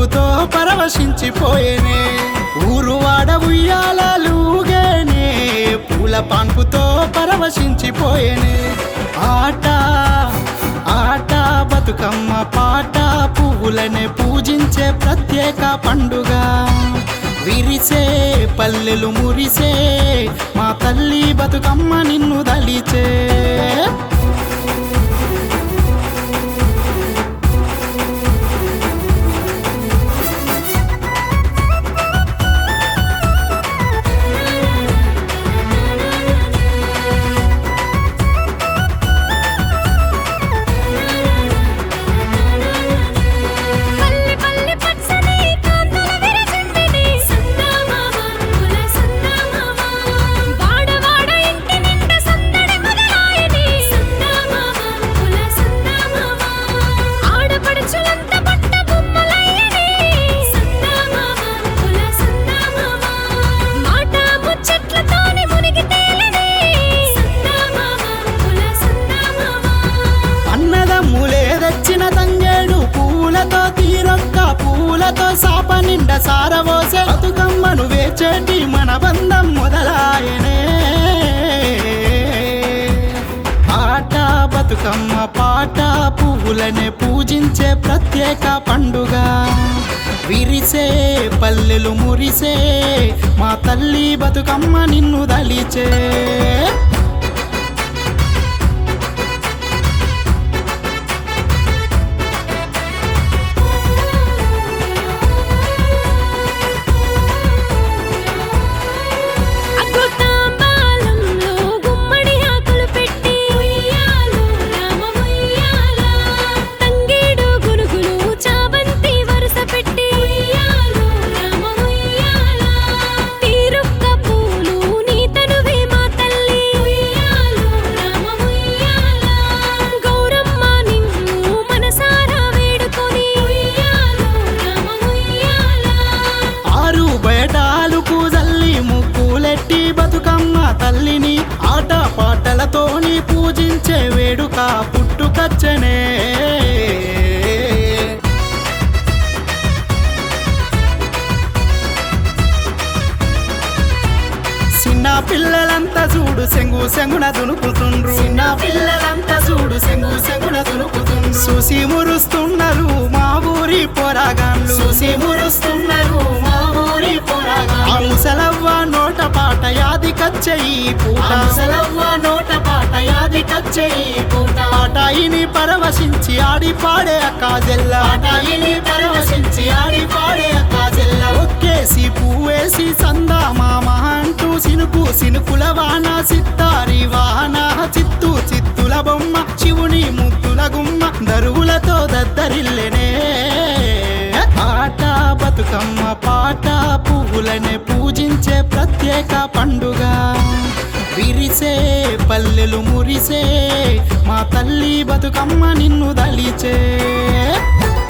చూపుతో పరవశించిపోయేనే ఊరు వాడ ఉయ్యాలూగేనే పూల పాన్పుతో పరవశించిపోయేనే ఆట ఆట బతుకమ్మ పాట పువ్వులనే పూజించే ప్రత్యేక పండుగ విరిసే పల్లెలు మురిసే మా తల్లి బతుకమ్మ నిన్ను దలిచే పల్లి పల్లి పచ్చని కాంతుల విరజిమ్మిని సందమామ కుల సందమామ వాడ వాడ ఇంటి నిండా సందడి మొదలాయని సందమామ కుల సందమామ ఆడపడుచులంతా పట్ట బొమ్మలయ్యని సందమామ కుల సందమామ మాట ముచ్చట్లతోని మునిగి తేలని సందమామ కుల సందమామ అన్నదమ్ములే తెచ్చిన తంగేడు పూలతో తీరొక్క పూలతో సాప నిండా సారవోసే బతుకమ్మను వేచేటి మన బంధం మొదలాయనే ఆట బతుకమ్మ పాట పువ్వులనే పూజించే ప్రత్యేక పండుగ విరిసే పల్లెలు మురిసే మా తల్లి బతుకమ్మ నిన్ను దలిచే అగ్గుతాంబాలంలో గుమ్మడి ఆకులు పెట్టి ఉయ్యాలో రామ ఉయ్యాల తంగేడు గురుగులు చాబంతి వరుస పెట్టి ఉయ్యాలో రామ ఉయ్యాల తీరుక్క పూలు నీ తనువే మా తల్లి ఉయ్యాలో రామ ఉయ్యాల గౌరమ్మ నిన్ను మనసారా వేడుకొని ఉయ్యాలో రామ ఉయ్యాల ఆరు బయటాలు పూజల్లి ముక్కులెట్టి బతుకమ్మ తల్లిని ఆట పాటలతోని పూజించే వేడుక పుట్టుకచ్చనే చిన్న పిల్లలంతా చూడు సెంగు సెంగున దునుకుతుండ్రు చిన్న పిల్లలంతా చూడు సెంగు సెంగున దునుకుతుండ్రు చూసి మురుస్తున్నారు మా ఊరి పోరాగాన్లు చూసి మురుస్తున్నారు మా ఊరి పోరాగాన్లు ఆ ముసలవ్వ నోట పాట యాది కచ్చయి పూట ముసలవ్వ నోట పాట యాది కచ్చయి పూట పాటాయిని పరవశించి ఆడి పాడే అక్కాజెల్ల పాటాయిని పరవశించి ఆడి పాడే అక్కాజెల్ల ఒక్కేసి పువ్వేసి సందా మామ అంటూ సినుకు సినుకుల వాన సిత్తారి వాహన చిత్తు చిత్తుల బొమ్మ శివుని ముద్దుల గుమ్మ దరువులతో దద్దరిల్లెనే ఆట బతుకమ్మ పాట పువ్వులనే పూజించే ప్రత్యేక పండుగ విరిసే పల్లెలు మురిసే మా తల్లి బతుకమ్మ నిన్ను దలిచే